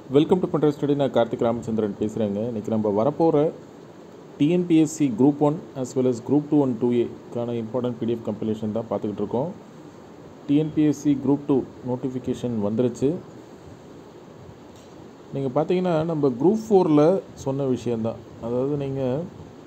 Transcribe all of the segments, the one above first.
Welcome to பண்ற study நான் கார்த்திக் ராமச்சந்திரன் பேசுகிறேங்க இன்றைக்கி நம்ம வரப்போகிற TNPSC group one as well as group two one two ஏக்கான இம்பார்ட்டன்ட் பிடிஎஃப் கம்பெலேஷன் தான் பார்த்துக்கிட்டு இருக்கோம் டிஎன்பிஎஸ்சி குரூப் டூ நோட்டிஃபிகேஷன் வந்துருச்சு நீங்கள் பார்த்தீங்கன்னா நம்ம குரூப் ஃபோரில் சொன்ன விஷயந்தான் அதாவது நீங்கள்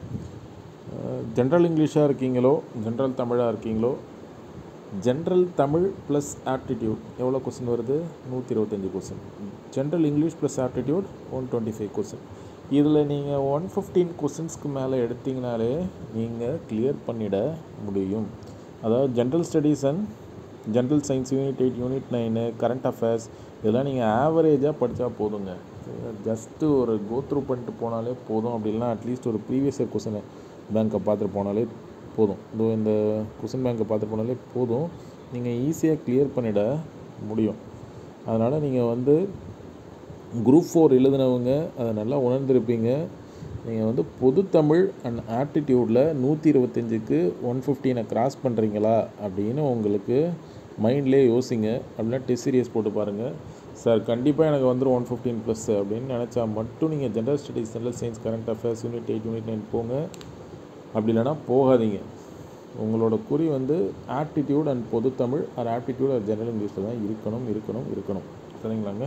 ஜென்ரல் இங்கிலீஷாக இருக்கீங்களோ ஜென்ரல் தமிழாக இருக்கீங்களோ ஜென்ரல் தமிழ் ப்ளஸ் ஆப்டிடியூட் எவ்வளோ கொஸ்டின் வருது நூற்றி இருபத்தஞ்சி question general English plus aptitude one twenty five question இதில் நீங்கள் ஒன் ஃபிஃப்டீன் கொஸ்டின்ஸ்க்கு மேலே எடுத்தீங்கனாலே நீங்கள் கிளியர் பண்ணிட முடியும் அதாவது general studies and general science unit eight unit nine current affairs இதெல்லாம் நீங்கள் ஆவரேஜாக படித்தா போதுங்க ஜஸ்ட்டு ஒரு கோத்ரூ பண்ணிட்டு போனாலே போதும் அப்படி இல்லைனா அட்லீஸ்ட் ஒரு ப்ரீவியஸ் இயர் கொஸ்டினை பேங்க்கை பார்த்துட்டு போனாலே போதும் இதோ இந்த கொஸ்டின் பேங்க்கை பார்த்துட்டு போனாலே போதும் நீங்கள் ஈஸியாக கிளியர் பண்ணிட முடியும் அதனால் நீங்கள் வந்து குரூப் ஃபோர் எழுதினவங்க அதை நல்லா உணர்ந்திருப்பீங்க நீங்கள் வந்து பொது தமிழ் அண்ட் ஆப்டிடியூடில் நூற்றி இருபத்தஞ்சுக்கு ஒன் ஃபிஃப்டீனை கிராஸ் பண்ணுறீங்களா அப்படின்னு உங்களுக்கு மைண்ட்லேயே யோசிங்க அப்படின்னா டெஸ்ட் சீரியஸ் போட்டு பாருங்கள் சார் கண்டிப்பாக எனக்கு வந்துடும் ஒன் ஃபிஃப்டீன் ப்ளஸ் அப்படின்னு நினச்சா மட்டும் நீங்கள் general studies general science current affairs unit eight unit nine போங்க அப்படி இல்லைன்னா போகாதீங்க உங்களோட குறி வந்து ஆப்டிடியூட் அண்ட் பொது தமிழ் அது ஆப்டிடியூட் அது ஜெனரல் இங்கிலீஷில் தான் இருக்கணும் இருக்கணும் இருக்கணும் சரிங்களாங்க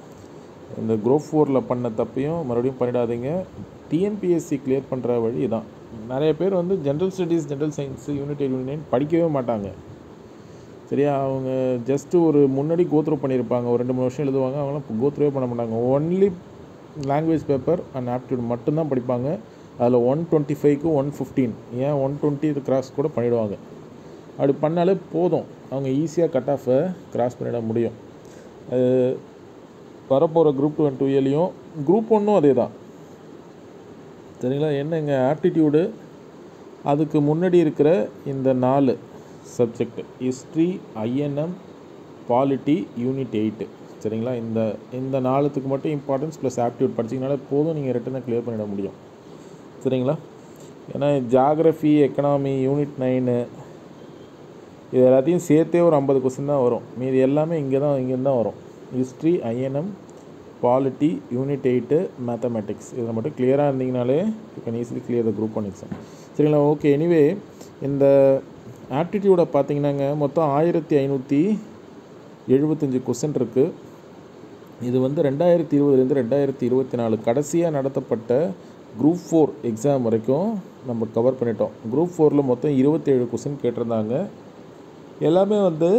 இந்த குரூப் ஃபோரில் பண்ண தப்பையும் மறுபடியும் பண்ணிடாதீங்க டிஎன்பிஎஸ்சி கிளியர் பண்ணுற வழி தான் நிறைய பேர் வந்து general studies general science unit eight unit nine படிக்கவே மாட்டாங்க சரியா அவங்க ஜஸ்ட்டு ஒரு முன்னாடி கோத்ரூ பண்ணியிருப்பாங்க ஒரு ரெண்டு மூணு வருஷம் எழுதுவாங்க அவங்களாம் கோத்ரூவே பண்ண மாட்டாங்க only language paper and aptitude மட்டும்தான் படிப்பாங்க அதில் ஒன் டுவெண்ட்டி ஃபைவ்க்கு ஒன் ஃபிஃப்டீன் ஏன் ஒன் டுவெண்ட்டி கிராஸ் கூட பண்ணிவிடுவாங்க அப்படி பண்ணாலே போதும் அவங்க ஈஸியாக கட் ஆஃபை கிராஸ் பண்ணிட முடியும் அது வரப்போகிற குரூப் டூ அண்ட் டூ ஏலையும் குரூப் ஒன்றும் அதே தான் சரிங்களா என்னங்க ஆப்டிடியூடு அதுக்கு முன்னாடி இருக்கிற இந்த நாலு subject history INM polity unit eight சரிங்களா இந்த இந்த நாலுத்துக்கு மட்டும் இம்பார்ட்டன்ஸ் ப்ளஸ் ஆப்டிடியூட் படிச்சிங்கனாலே போதும் நீங்கள் ரிட்டனை கிளியர் பண்ணிட முடியும் சரிங்களா ஏன்னா ஜாகிரஃபி எக்கனாமி யூனிட் நைனு இது எல்லாத்தையும் சேர்த்தே ஒரு ஐம்பது கொஸ்டின் தான் வரும் மீதி எல்லாமே இங்கே தான் இங்கேருந்து தான் வரும் history INM polity unit eight mathematics இதில் மட்டும் கிளியராக இருந்தீங்கனாலே you can easily clear the group one exam சரிங்களா ஓகே எனிவே இந்த ஆப்டிடியூடை பார்த்தீங்கன்னாங்க மொத்தம் ஆயிரத்தி ஐநூற்றி எழுபத்தஞ்சி கொஸ்டின் இருக்குது இது வந்து ரெண்டாயிரத்தி இருபதுலேருந்து ரெண்டாயிரத்தி இருபத்தி நாலு கடைசியாக நடத்தப்பட்ட குரூப் ஃபோர் எக்ஸாம் வரைக்கும் நம்ம கவர் பண்ணிட்டோம் குரூப் ஃபோரில் மொத்தம் இருபத்தேழு கொஸ்டின் கேட்டிருந்தாங்க எல்லாமே வந்து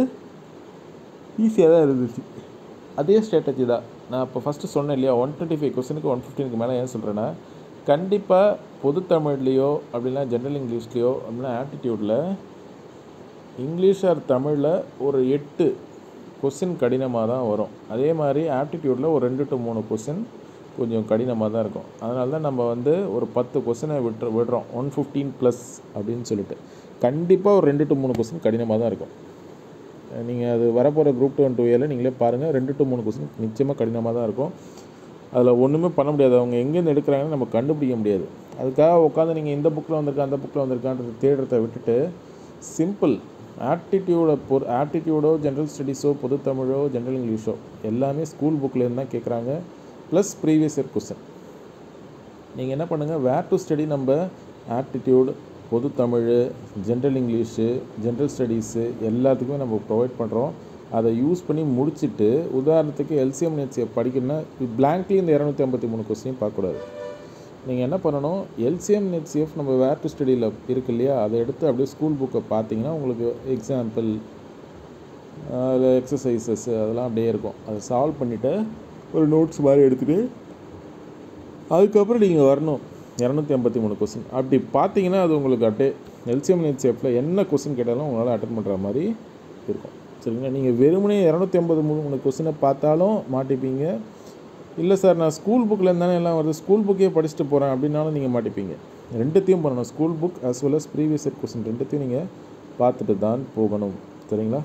ஈஸியாக தான் இருந்துச்சு அதே ஸ்ட்ராட்டஜி தான் நான் இப்போ ஃபஸ்ட்டு சொன்னேன் இல்லையா ஒன் டுவெண்ட்டி ஃபைவ் கொஸ்டினுக்கு ஒன் ஃபிஃப்டினுக்கு மேலே ஏன் சொல்கிறேன்னா கண்டிப்பாக பொது தமிழ்லேயோ அப்படின்னா ஜென்ரல் இங்கிலீஷ்லேயோ அப்படின்னா ஆப்டிடியூடில் இங்கிலீஷ் ஆர் தமிழில் ஒரு எட்டு கொஸ்டின் கடினமாக தான் வரும் அதே மாதிரி ஆப்டிடியூடில் ஒரு ரெண்டு டு மூணு கொஸ்டின் கொஞ்சம் கடினமாக தான் இருக்கும் அதனால தான் நம்ம வந்து ஒரு பத்து கொஸ்டினை விட்டு விடுறோம் ஒன் ஃபிஃப்டீன் ப்ளஸ் அப்படின்னு சொல்லிட்டு கண்டிப்பாக ஒரு ரெண்டு டு மூணு கொஸ்டின் கடினமாக தான் இருக்கும் நீங்கள் அது வரப்போகிற குரூப் டூ ஒன் டூ ஏல நீங்களே பாருங்கள் ரெண்டு டு மூணு கொஸ்டின் நிச்சயமாக கடினமாக தான் இருக்கும் அதில் ஒன்றுமே பண்ண முடியாது அவங்க எங்கேருந்து எடுக்கிறாங்கன்னு நம்ம கண்டுபிடிக்க முடியாது அதுக்காக உட்காந்து நீங்கள் இந்த புக்கில் வந்திருக்கா அந்த புக்கில் வந்திருக்கான்றது தேடுறத விட்டுட்டு சிம்பிள் ஆப்டிடியூடை பொறு ஆப்டிடியூடோ ஜென்ரல் ஸ்டடீஸோ பொது தமிழோ ஜென்ரல் இங்கிலீஷோ எல்லாமே ஸ்கூல் புக்கில் தான் கேட்குறாங்க ப்ளஸ் ப்ரீவியஸ் இயர் கொஸ்டின் நீங்கள் என்ன பண்ணுங்கள் வேர் டு ஸ்டடி நம்ம ஆப்டிடியூட் பொது தமிழ் ஜென்ரல் இங்கிலீஷு ஜென்ரல் ஸ்டடீஸு எல்லாத்துக்குமே நம்ம ப்ரொவைட் பண்ணுறோம் அதை யூஸ் பண்ணி முடிச்சுட்டு உதாரணத்துக்கு எல்சிஎம் நெட்ஸியை படிக்கணும்னா பிளாங்க்லி இந்த இரநூத்தி ஐம்பத்தி மூணு கொஸ்டின் பார்க்கக்கூடாது நீங்கள் என்ன பண்ணணும் எல்சிஎம் நெட்சிஎஃப் நம்ம வேர் டு ஸ்டடியில் இருக்கு இல்லையா அதை எடுத்து அப்படியே ஸ்கூல் புக்கை பார்த்தீங்கன்னா உங்களுக்கு எக்ஸாம்பிள் அதில் எக்ஸசைசஸ் அதெல்லாம் அப்படியே இருக்கும் அதை சால்வ் பண்ணிவிட்டு ஒரு நோட்ஸ் மாதிரி எடுத்துகிட்டு அதுக்கப்புறம் நீங்கள் வரணும் இரநூத்தி ஐம்பத்தி மூணு கொஸ்டின் அப்படி பார்த்தீங்கன்னா அது உங்களுக்கு அப்படியே எல்சிஎம் நெட்சிஎஃப்பில் என்ன கொஸ்டின் கேட்டாலும் உங்களால் அட்டன் பண்ணுற மாதிரி இருக்கும் சரிங்களா நீங்கள் வெறுமனே இரநூத்தி ஐம்பது மூணு மூணு கொஸ்டினை பார்த்தாலும் மாட்டிப்பீங்க இல்லை சார் நான் ஸ்கூல் புக்கில் இருந்தானே எல்லாம் வருது ஸ்கூல் புக்கே படிச்சுட்டு போகிறேன் அப்படின்னாலும் நீங்கள் மாட்டிப்பீங்க ரெண்டுத்தையும் பண்ணணும் school book as well as previous year question ரெண்டுத்தையும் நீங்கள் பார்த்துட்டு தான் போகணும் சரிங்களா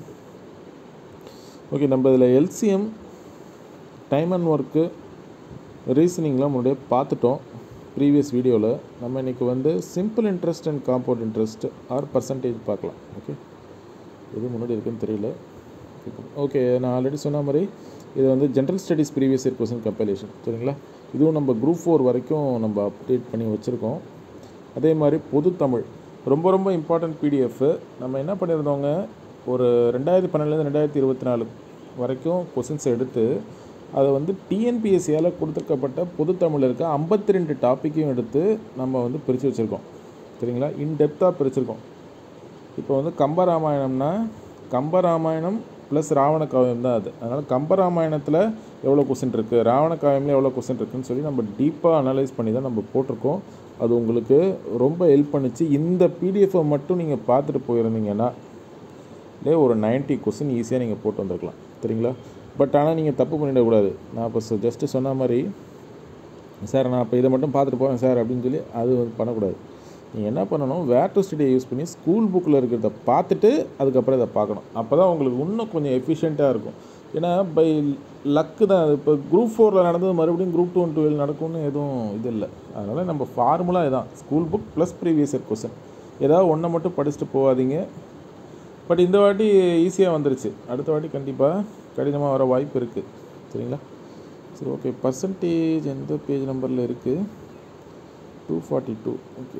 ஓகே நம்ம இதில் எல்சிஎம் டைம் அண்ட் ஒர்க்கு ரீசனிங்லாம் முன்னாடியே பார்த்துட்டோம் ப்ரீவியஸ் வீடியோவில் நம்ம இன்றைக்கி வந்து simple interest and compound interest or percentage பார்க்கலாம் ஓகே எது முன்னாடி இருக்குன்னு தெரியல ஓகே நான் ஆல்ரெடி சொன்ன மாதிரி இது வந்து general studies previous year question compilation சரிங்களா இதுவும் நம்ம குரூப் ஃபோர் வரைக்கும் நம்ம அப்டேட் பண்ணி வச்சுருக்கோம் அதே மாதிரி பொது தமிழ் ரொம்ப ரொம்ப இம்பார்ட்டன்ட் பிடிஎஃப் நம்ம என்ன பண்ணியிருந்தோங்க ஒரு ரெண்டாயிரத்தி பன்னெண்டுலேருந்து ரெண்டாயிரத்தி இருபத்தி நாலு வரைக்கும் கொஸ்டின்ஸ் எடுத்து அதை வந்து டிஎன்பிஎஸ்சியால் கொடுத்துருக்கப்பட்ட பொது தமிழில் இருக்க ஐம்பத்தி ரெண்டு டாப்பிக்கையும் எடுத்து நம்ம வந்து பிரித்து வச்சுருக்கோம் சரிங்களா இன்டெப்த்தாக பிரிச்சிருக்கோம் இப்போ வந்து கம்பராமாயணம்னா கம்பராமாயணம் ப்ளஸ் ராவண காவியம் தான் அது அதனால் கம்பராமாயணத்தில் எவ்வளோ கொஸ்டின் இருக்குது ராவண காவியமில் எவ்வளோ கொஸ்டின் இருக்குன்னு சொல்லி நம்ம டீப்பாக அனலைஸ் பண்ணி தான் நம்ம போட்டிருக்கோம் அது உங்களுக்கு ரொம்ப ஹெல்ப் பண்ணுச்சு இந்த பிடிஎஃப்பை மட்டும் நீங்கள் பார்த்துட்டு போயிருந்தீங்கன்னா லே ஒரு 90 கொஸ்டின் ஈஸியாக நீங்கள் போட்டு வந்திருக்கலாம் சரிங்களா பட் ஆனால் நீங்கள் தப்பு பண்ணிடக்கூடாது நான் இப்போ ஜஸ்ட்டு சொன்ன மாதிரி சார் நான் இப்போ இதை மட்டும் பார்த்துட்டு போகிறேன் சார் அப்படின்னு சொல்லி அது வந்து பண்ணக்கூடாது நீங்கள் என்ன பண்ணணும் வேர் டு ஸ்டடியை யூஸ் பண்ணி ஸ்கூல் புக்கில் இருக்கிறத பார்த்துட்டு அதுக்கப்புறம் இதை பார்க்கணும் அப்போ தான் உங்களுக்கு இன்னும் கொஞ்சம் எஃபிஷியண்ட்டாக இருக்கும் ஏன்னா பை லக்கு தான் அது இப்போ குரூப் ஃபோரில் நடந்தது மறுபடியும் குரூப் டூ அண்ட் டுவெல் நடக்கும்னு எதுவும் இது இல்லை அதனால் நம்ம ஃபார்முலா இதான் school book plus previous year question ஏதாவது ஒன்றை மட்டும் படிச்சுட்டு போகாதீங்க பட் இந்த வாட்டி ஈஸியாக வந்துருச்சு அடுத்த வாட்டி கண்டிப்பாக கடினமாக வர வாய்ப்பு இருக்குது சரிங்களா சரி ஓகே பர்சன்டேஜ் எந்த பேஜ் நம்பரில் இருக்குது two forty two okay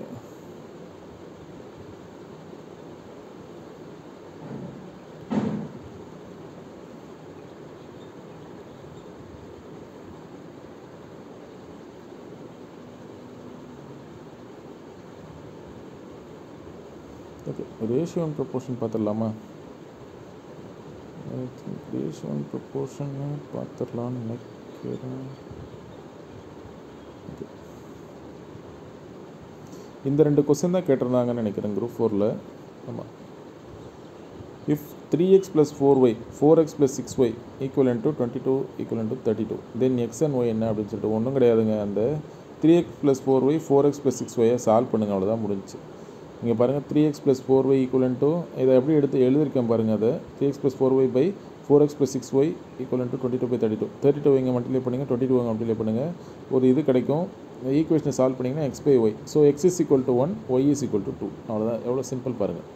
okay ratio and proportion பார்த்துடலாமா I think ratio and proportion பார்த்துடலான்னு நினைக்கிறேன் Okay. இந்த ரெண்டு கொஸ்டின் தான் கேட்டிருந்தாங்கன்னு நினைக்கிறேன் குரூப் ஃபோரில் ஆமாம் if three x plus four y four x plus six y equal to twenty two equal to thirty two then x and y என்ன அப்படின்னு சொல்லிட்டு ஒன்றும் கிடையாதுங்க அந்த three x plus four y four x plus six ஒய்யை solve பண்ணுங்க அவ்வளோதான் முடிஞ்சுச்சு இங்கே பாருங்கள் three x plus four y equal to இதை எப்படி எடுத்து எழுதியிருக்கேன் பாருங்கள் அதை three x plus four y by four x plus six y equal to twenty two by thirty two thirty two இங்கே மல்டிப்ளை பண்ணுங்கள் டுவெண்ட்டி டூ மல்டிப்ளை பண்ணுங்கள் ஒரு இது கிடைக்கும் ஈக்குவேஷனை சால்வ் பண்ணிங்கன்னா x by y so x is equal to one y is equal to two அவ்வளோதான் எவ்வளோ சிம்பிள் பாருங்கள்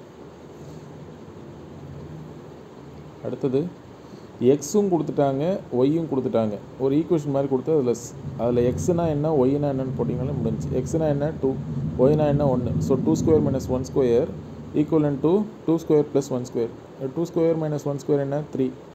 அடுத்தது எக்ஸும் கொடுத்துட்டாங்க ஒய்யும் கொடுத்துட்டாங்க ஒரு ஈக்குவேஷன் மாதிரி கொடுத்து அதில் அதில் எக்ஸ்னா என்ன ஒய்னா என்னன்னு போட்டிங்கனாலே முடிஞ்சு எக்ஸ்னா என்ன டூ ஒய்னா என்ன ஒன்று so two square minus one square equal to two square plus one square two square minus one square என்ன த்ரீ